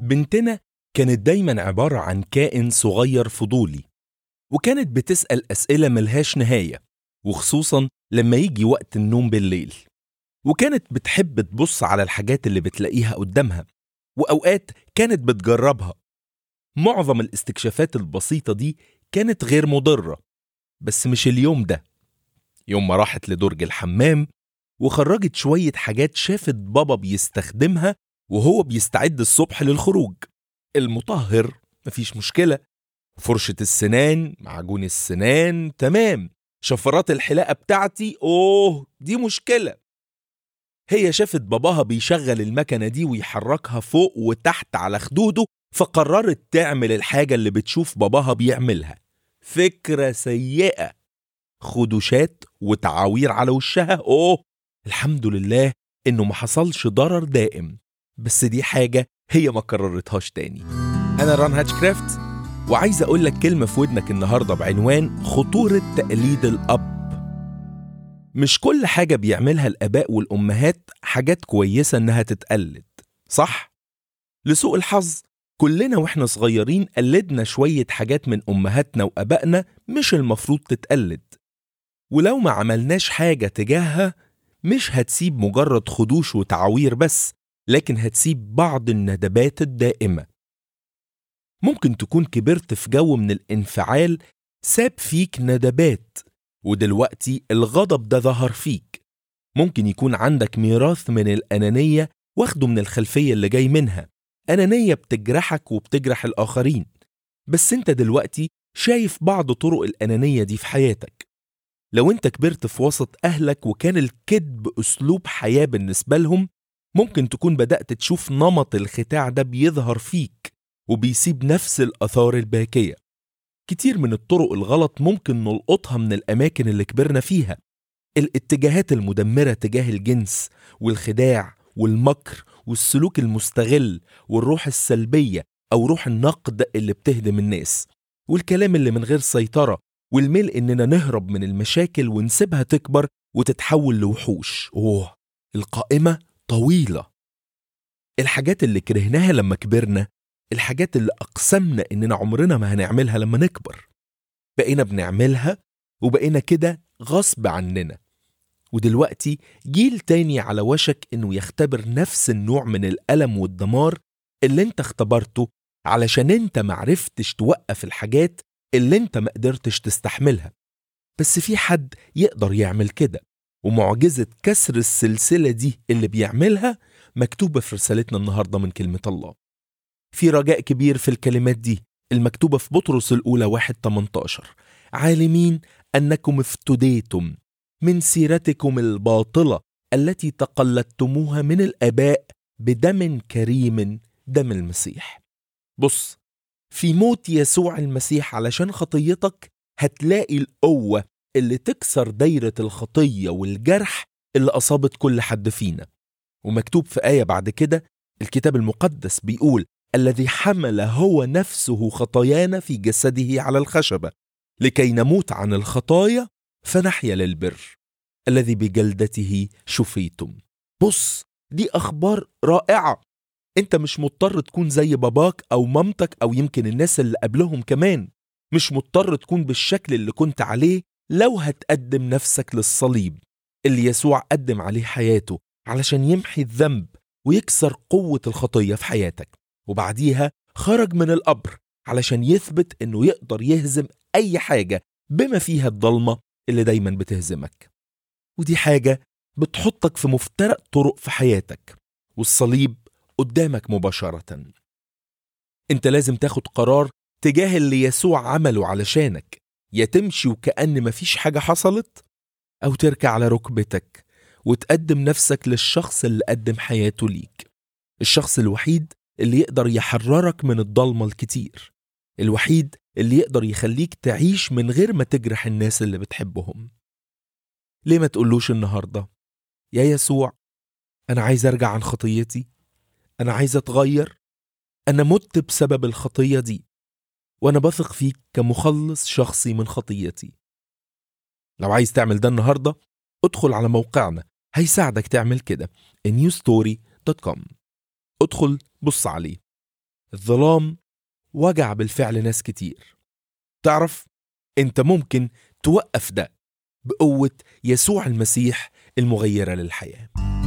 بنتنا كانت دايما عبارة عن كائن صغير فضولي وكانت بتسأل أسئلة ملهاش نهاية وخصوصا لما يجي وقت النوم بالليل وكانت بتحب تبص على الحاجات اللي بتلاقيها قدامها وأوقات كانت بتجربها معظم الاستكشافات البسيطة دي كانت غير مضرة بس مش اليوم ده يوم ما راحت لدرج الحمام وخرجت شوية حاجات شافت بابا بيستخدمها وهو بيستعد الصبح للخروج المطهر مفيش مشكلة فرشة السنان معجون السنان تمام شفرات الحلاقة بتاعتي أوه دي مشكلة هي شافت باباها بيشغل المكنة دي ويحركها فوق وتحت على خدوده فقررت تعمل الحاجة اللي بتشوف باباها بيعملها فكرة سيئة خدوشات وتعاوير على وشها أوه الحمد لله إنه ما حصلش ضرر دائم بس دي حاجة هي ما كررتهاش تاني أنا ران هاتشكرافت وعايز أقول لك كلمة في ودنك النهاردة بعنوان خطورة تقليد الأب مش كل حاجة بيعملها الآباء والأمهات حاجات كويسة إنها تتقلد صح؟ لسوء الحظ كلنا واحنا صغيرين قلدنا شوية حاجات من أمهاتنا وأبائنا مش المفروض تتقلد ولو ما عملناش حاجة تجاهها مش هتسيب مجرد خدوش وتعاوير بس لكن هتسيب بعض الندبات الدائمة ممكن تكون كبرت في جو من الانفعال ساب فيك ندبات ودلوقتي الغضب ده ظهر فيك ممكن يكون عندك ميراث من الأنانية واخده من الخلفية اللي جاي منها أنانية بتجرحك وبتجرح الآخرين بس أنت دلوقتي شايف بعض طرق الأنانية دي في حياتك لو أنت كبرت في وسط أهلك وكان الكذب أسلوب حياة بالنسبة لهم ممكن تكون بدأت تشوف نمط الختاع ده بيظهر فيك وبيسيب نفس الآثار الباكية كتير من الطرق الغلط ممكن نلقطها من الأماكن اللي كبرنا فيها الاتجاهات المدمرة تجاه الجنس والخداع والمكر والسلوك المستغل والروح السلبية أو روح النقد اللي بتهدم الناس والكلام اللي من غير سيطرة والميل إننا نهرب من المشاكل ونسيبها تكبر وتتحول لوحوش أوه القائمة طويلة الحاجات اللي كرهناها لما كبرنا الحاجات اللي أقسمنا إننا عمرنا ما هنعملها لما نكبر بقينا بنعملها وبقينا كده غصب عننا ودلوقتي جيل تاني على وشك إنه يختبر نفس النوع من الألم والدمار اللي انت اختبرته علشان انت معرفتش توقف الحاجات اللي انت ما قدرتش تستحملها بس في حد يقدر يعمل كده ومعجزة كسر السلسلة دي اللي بيعملها مكتوبة في رسالتنا النهاردة من كلمة الله في رجاء كبير في الكلمات دي المكتوبة في بطرس الأولى واحد 18 عالمين أنكم افتديتم من سيرتكم الباطلة التي تقلدتموها من الآباء بدم كريم دم المسيح بص في موت يسوع المسيح علشان خطيتك هتلاقي القوة اللي تكسر دايرة الخطية والجرح اللي أصابت كل حد فينا ومكتوب في آية بعد كده الكتاب المقدس بيقول الذي حمل هو نفسه خطايانا في جسده على الخشبة لكي نموت عن الخطايا فنحيا للبر الذي بجلدته شفيتم بص دي أخبار رائعة انت مش مضطر تكون زي باباك او مامتك او يمكن الناس اللي قبلهم كمان مش مضطر تكون بالشكل اللي كنت عليه لو هتقدم نفسك للصليب اللي يسوع قدم عليه حياته علشان يمحي الذنب ويكسر قوة الخطية في حياتك وبعديها خرج من القبر علشان يثبت انه يقدر يهزم اي حاجة بما فيها الضلمة اللي دايما بتهزمك ودي حاجة بتحطك في مفترق طرق في حياتك والصليب قدامك مباشرة انت لازم تاخد قرار تجاه اللي يسوع عمله علشانك يا تمشي وكأن مفيش حاجة حصلت أو تركع على ركبتك وتقدم نفسك للشخص اللي قدم حياته ليك الشخص الوحيد اللي يقدر يحررك من الضلمة الكتير الوحيد اللي يقدر يخليك تعيش من غير ما تجرح الناس اللي بتحبهم ليه ما تقولوش النهاردة يا يسوع أنا عايز أرجع عن خطيتي أنا عايز أتغير أنا مت بسبب الخطية دي وأنا بثق فيك كمخلص شخصي من خطيتي لو عايز تعمل ده النهاردة ادخل على موقعنا هيساعدك تعمل كده newstory.com ادخل بص عليه الظلام وجع بالفعل ناس كتير تعرف انت ممكن توقف ده بقوة يسوع المسيح المغيرة للحياة